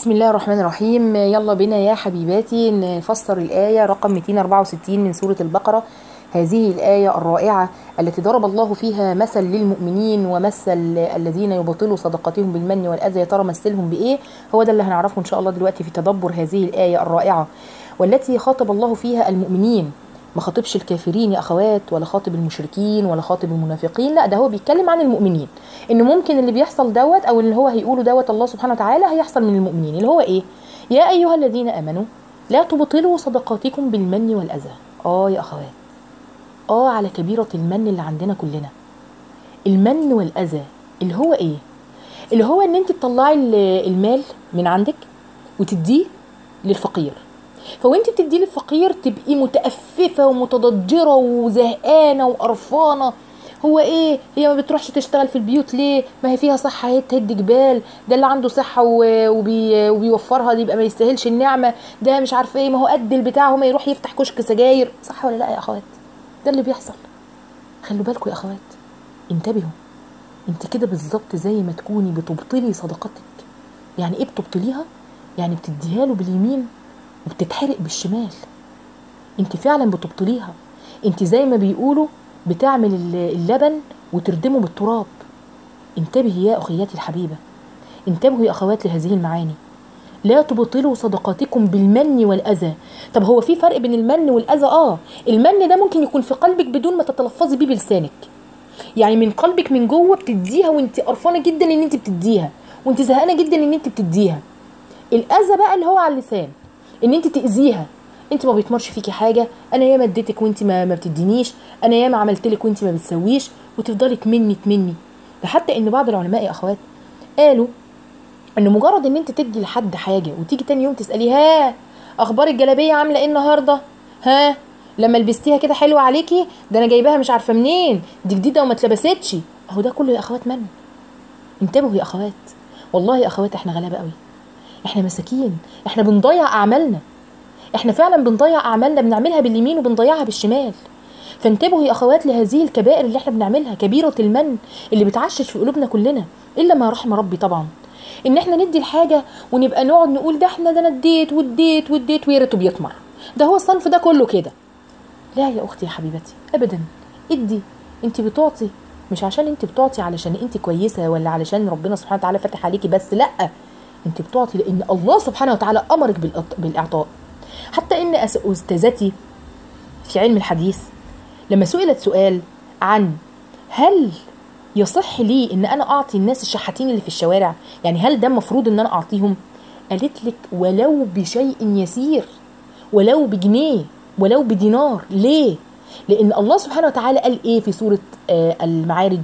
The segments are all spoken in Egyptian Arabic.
بسم الله الرحمن الرحيم يلا بنا يا حبيباتي نفسر الآية رقم 264 من سورة البقرة هذه الآية الرائعة التي ضرب الله فيها مثل للمؤمنين ومثل الذين يبطلوا صدقاتهم بالمن والأذى يا ترى مثلهم بإيه هو ده اللي هنعرفه إن شاء الله دلوقتي في تدبر هذه الآية الرائعة والتي خاطب الله فيها المؤمنين ما خاطبش الكافرين يا اخوات ولا خاطب المشركين ولا خاطب المنافقين لا ده هو بيتكلم عن المؤمنين ان ممكن اللي بيحصل دوت او اللي هو هيقوله دوت الله سبحانه وتعالى هيحصل من المؤمنين اللي هو ايه يا ايها الذين امنوا لا تبطلوا صدقاتكم بالمن والاذى اه يا اخوات اه على كبيره المن اللي عندنا كلنا المن والاذى اللي هو ايه اللي هو ان انت تطلعي المال من عندك وتديه للفقير فوانت بتديه للفقير تبقي متأففة ومتضجرة وزهقانة وقرفانة هو ايه هي ما بتروحش تشتغل في البيوت ليه ما هي فيها صحة هي تهد جبال ده اللي عنده صحة وبي وبيوفرها دي يبقى ما يستاهلش النعمة ده مش عارفه ايه ما هو قد البتاع هو ما يروح يفتح كشك سجاير صح ولا لا يا اخوات ده اللي بيحصل خلوا بالكم يا اخوات انتبهوا انت كده بالظبط زي ما تكوني بتبطلي صدقاتك يعني ايه بتبطليها يعني بتديها له باليمين وبتتحرق بالشمال انت فعلا بتبطليها انت زي ما بيقولوا بتعمل اللبن وتردمه بالتراب انتبهي يا اخياتي الحبيبه انتبهوا يا اخوات لهذه المعاني لا تبطلوا صدقاتكم بالمن والاذى طب هو في فرق بين المن والاذى اه المن ده ممكن يكون في قلبك بدون ما تتلفظي بيه بلسانك يعني من قلبك من جوه بتديها وانت قرفانه جدا ان انت بتديها وانت زهقانه جدا ان انت بتديها الاذى بقى اللي هو على اللسان ان انت تاذيها انت ما بيتمرش فيكي حاجه انا ياما اديتك وانت ما, ما بتدينيش انا ياما عملت لك وانت ما بتسويش وتفضلي تمني تمني ده حتى ان بعض العلماء يا اخوات قالوا ان مجرد ان انت تدي لحد حاجه وتيجي تاني يوم تساليه ها اخبار الجلابيه عامله ايه النهارده ها لما لبستيها كده حلوه عليكي ده انا جايباها مش عارفه منين دي جديده وما اتلبستش اهو ده كله يا اخوات من انتبهوا يا اخوات والله يا اخوات احنا غلابه قوي احنا مساكين احنا بنضيع اعمالنا احنا فعلا بنضيع اعمالنا بنعملها باليمين وبنضيعها بالشمال فانتبهوا يا اخوات لهذه الكبائر اللي احنا بنعملها كبيره المن اللي بتعشش في قلوبنا كلنا الا ما رحم ربي طبعا ان احنا ندي الحاجه ونبقى نقعد نقول ده احنا ده انا اديت واديت واديت ويا ريته بيطمر ده هو الصنف ده كله كده لا يا اختي يا حبيبتي ابدا ادي انت بتعطي مش عشان انت بتعطي علشان انت كويسه ولا علشان ربنا سبحانه وتعالى فتح عليكي بس لا انت بتعطي لان الله سبحانه وتعالى امرك بالاعطاء حتى ان استاذتي في علم الحديث لما سئلت سؤال عن هل يصح لي ان انا اعطي الناس الشحاتين اللي في الشوارع يعني هل ده المفروض ان انا اعطيهم قالت لك ولو بشيء يسير ولو بجنيه ولو بدينار ليه لان الله سبحانه وتعالى قال ايه في سوره آه المعارج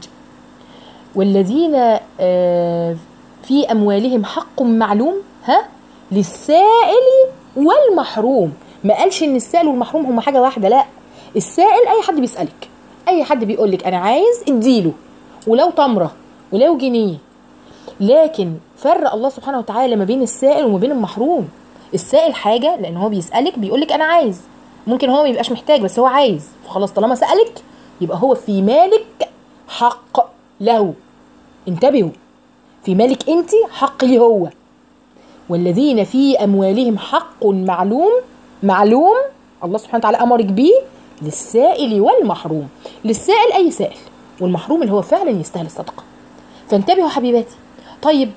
والذين آه في اموالهم حق معلوم ها للسائل والمحروم ما قالش ان السائل والمحروم هما حاجه واحده لا السائل اي حد بيسالك اي حد بيقول لك انا عايز اديله ولو تمره ولو جنيه لكن فرق الله سبحانه وتعالى ما بين السائل وما بين المحروم السائل حاجه لان هو بيسالك بيقول لك انا عايز ممكن هو ما يبقاش محتاج بس هو عايز فخلاص طالما سالك يبقى هو في مالك حق له انتبهوا في مالك انت حق ليه هو والذين في اموالهم حق معلوم معلوم الله سبحانه وتعالى امرك بيه للسائل والمحروم للسائل اي سائل والمحروم اللي هو فعلا يستاهل الصدقه فانتبهوا حبيباتي طيب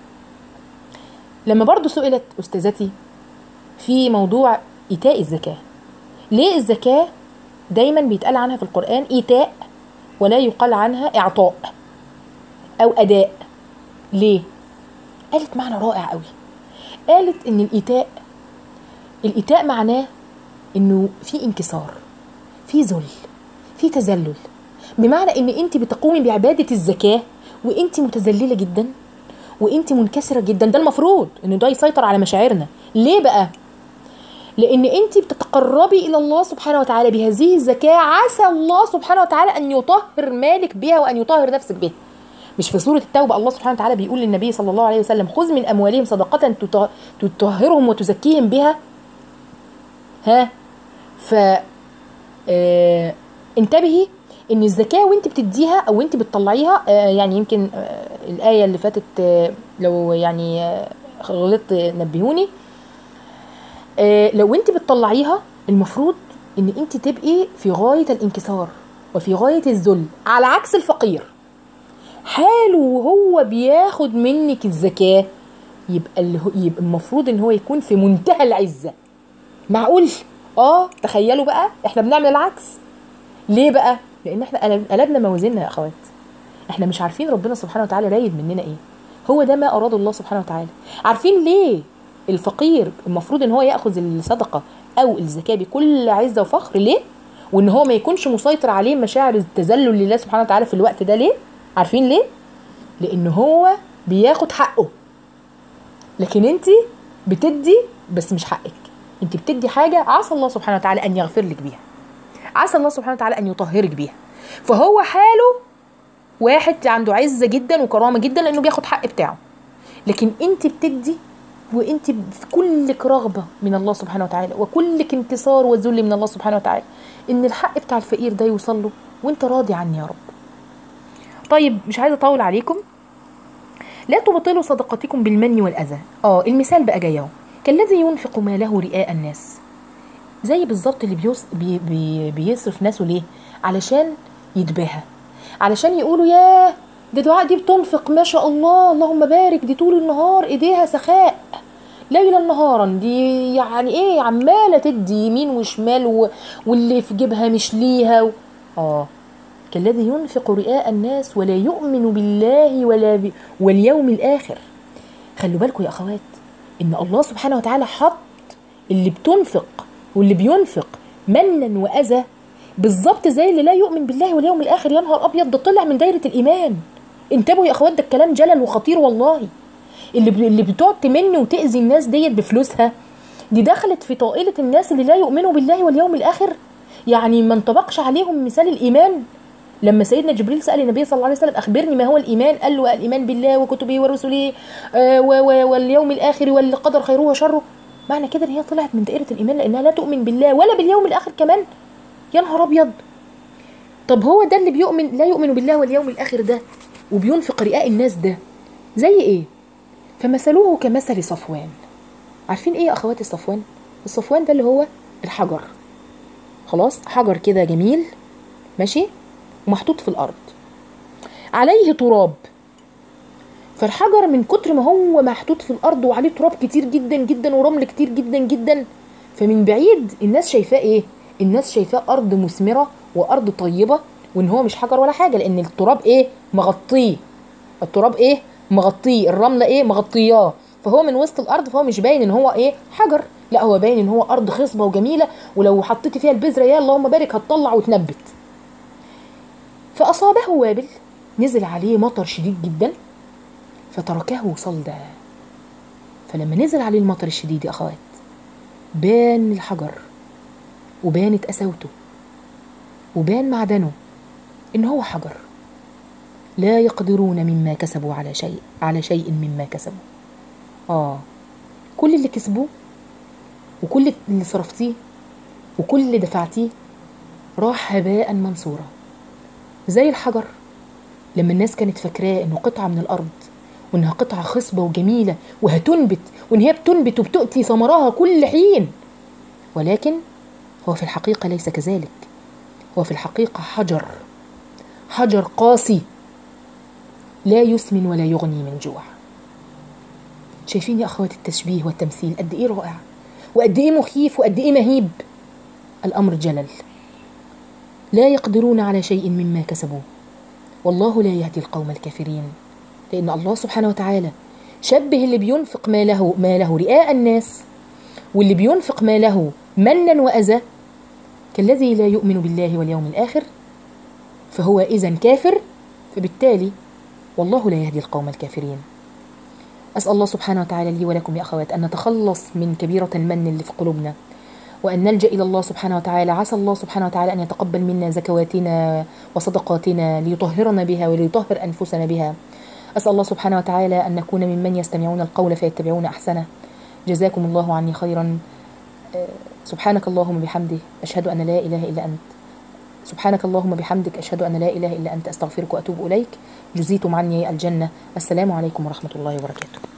لما برضو سئلت استاذتي في موضوع ايتاء الزكاه ليه الزكاه دايما بيتقال عنها في القران ايتاء ولا يقال عنها اعطاء او اداء ليه قالت معنى رائع قوي قالت ان الايتاء الايتاء معناه انه في انكسار في ذل في تذلل بمعنى ان انت بتقومي بعباده الزكاه وانت متذلله جدا وانت منكسره جدا ده المفروض ان ده يسيطر على مشاعرنا ليه بقى لان انت بتتقربي الى الله سبحانه وتعالى بهذه الزكاه عسى الله سبحانه وتعالى ان يطهر مالك بها وان يطهر نفسك بها مش في سورة التوبة الله سبحانه وتعالى بيقول للنبي صلى الله عليه وسلم خذ من أموالهم صدقة تطهرهم وتزكيهم بها ها ف آه انتبهي ان الزكاه وانت بتديها او وانت بتطلعيها آه يعني يمكن آه الايه اللي فاتت آه لو يعني آه غلطت نبهوني آه لو انت بتطلعيها المفروض ان انت تبقي في غايه الانكسار وفي غايه الذل على عكس الفقير حاله وهو بياخد منك الزكاه يبقى اللي هو يبقى المفروض ان هو يكون في منتهى العزه معقول اه تخيلوا بقى احنا بنعمل العكس ليه بقى لان احنا قلب- قلبنا موازيننا يا اخوات احنا مش عارفين ربنا سبحانه وتعالى رايد مننا ايه هو ده ما اراد الله سبحانه وتعالى عارفين ليه الفقير المفروض ان هو ياخذ الصدقه او الزكاه بكل عزه وفخر ليه وان هو ما يكونش مسيطر عليه مشاعر التذلل لله سبحانه وتعالى في الوقت ده ليه عارفين ليه لان هو بياخد حقه لكن انت بتدي بس مش حقك انت بتدي حاجه عسى الله سبحانه وتعالى ان يغفر لك بيها عسى الله سبحانه وتعالى ان يطهرك بيها فهو حاله واحد عنده عزه جدا وكرامه جدا لانه بياخد حق بتاعه لكن انت بتدي وانت في كلك رغبه من الله سبحانه وتعالى وكلك انتصار وذل من الله سبحانه وتعالى ان الحق بتاع الفقير ده يوصل له وانت راضي عني يا رب طيب مش عايزه اطول عليكم لا تبطلوا صدقاتكم بالمن والاذى اه المثال بقى جاي اهو كالذي ينفق ماله رئاء الناس زي بالظبط اللي بيوس بي بي بيصرف ناسه ليه علشان يتباهى علشان يقولوا ياه ده دعاء دي بتنفق ما شاء الله اللهم بارك دي طول النهار ايديها سخاء ليلا نهارا دي يعني ايه عماله تدي يمين وشمال و... واللي في جيبها مش ليها و... اه كالذي ينفق رئاء الناس ولا يؤمن بالله ولا ب... واليوم الاخر خلوا بالكم يا اخوات ان الله سبحانه وتعالى حط اللي بتنفق واللي بينفق منا واذى بالظبط زي اللي لا يؤمن بالله واليوم الاخر يا نهار ابيض ده طلع من دايره الايمان انتبهوا يا اخوات ده الكلام جلل وخطير والله اللي ب... اللي بتقعد تمن وتاذي الناس ديت بفلوسها دي دخلت في طائله الناس اللي لا يؤمنوا بالله واليوم الاخر يعني ما انطبقش عليهم مثال الايمان لما سيدنا جبريل سال النبي صلى الله عليه وسلم اخبرني ما هو الايمان قال له الايمان بالله وكتبه ورسله آه و- و- واليوم الاخر والقدر خيره وشره معنى كده ان هي طلعت من دائره الايمان لانها لا تؤمن بالله ولا باليوم الاخر كمان يا نهار ابيض طب هو ده اللي بيؤمن لا يؤمن بالله واليوم الاخر ده وبينفق رئاء الناس ده زي ايه فمثلوه كمثل صفوان عارفين ايه يا اخواتي الصفوان الصفوان ده اللي هو الحجر خلاص حجر كده جميل ماشي ومحطوط في الارض عليه تراب فالحجر من كتر ما هو محطوط في الارض وعليه تراب كتير جدا جدا ورمل كتير جدا جدا فمن بعيد الناس شايفاه ايه الناس شايفاه ارض مثمره وارض طيبه وان هو مش حجر ولا حاجه لان التراب ايه مغطيه التراب ايه مغطيه الرمله ايه مغطياه فهو من وسط الارض فهو مش باين ان هو ايه حجر لا هو باين ان هو ارض خصبه وجميله ولو حطيتي فيها البذره يا اللهم بارك هتطلع وتنبت فأصابه وابل نزل عليه مطر شديد جدا فتركه صلدا فلما نزل عليه المطر الشديد يا أخوات بان الحجر وبانت قساوته وبان معدنه إن هو حجر لا يقدرون مما كسبوا على شيء على شيء مما كسبوا آه كل اللي كسبوه وكل اللي صرفتيه وكل اللي دفعتيه راح هباء منصورا زي الحجر لما الناس كانت فاكراه انه قطعه من الارض وانها قطعه خصبه وجميله وهتنبت وان هي بتنبت وبتؤتي ثمرها كل حين ولكن هو في الحقيقه ليس كذلك هو في الحقيقه حجر حجر قاسي لا يسمن ولا يغني من جوع شايفين يا اخوات التشبيه والتمثيل قد ايه رائع وقد ايه مخيف وقد ايه مهيب الامر جلل لا يقدرون على شيء مما كسبوا والله لا يهدي القوم الكافرين لأن الله سبحانه وتعالى شبه اللي بينفق ماله ماله رئاء الناس واللي بينفق ماله منا وأذى كالذي لا يؤمن بالله واليوم الآخر فهو إذا كافر فبالتالي والله لا يهدي القوم الكافرين أسأل الله سبحانه وتعالى لي ولكم يا أخوات أن نتخلص من كبيرة المن اللي في قلوبنا وأن نلجأ إلى الله سبحانه وتعالى عسى الله سبحانه وتعالى أن يتقبل منا زكواتنا وصدقاتنا ليطهرنا بها وليطهر أنفسنا بها أسأل الله سبحانه وتعالى أن نكون ممن يستمعون القول فيتبعون أحسنه جزاكم الله عني خيرا آه، سبحانك اللهم بحمده أشهد أن لا إله إلا أنت سبحانك اللهم بحمدك أشهد أن لا إله إلا أنت أستغفرك وأتوب إليك جزيتم عني الجنة السلام عليكم ورحمة الله وبركاته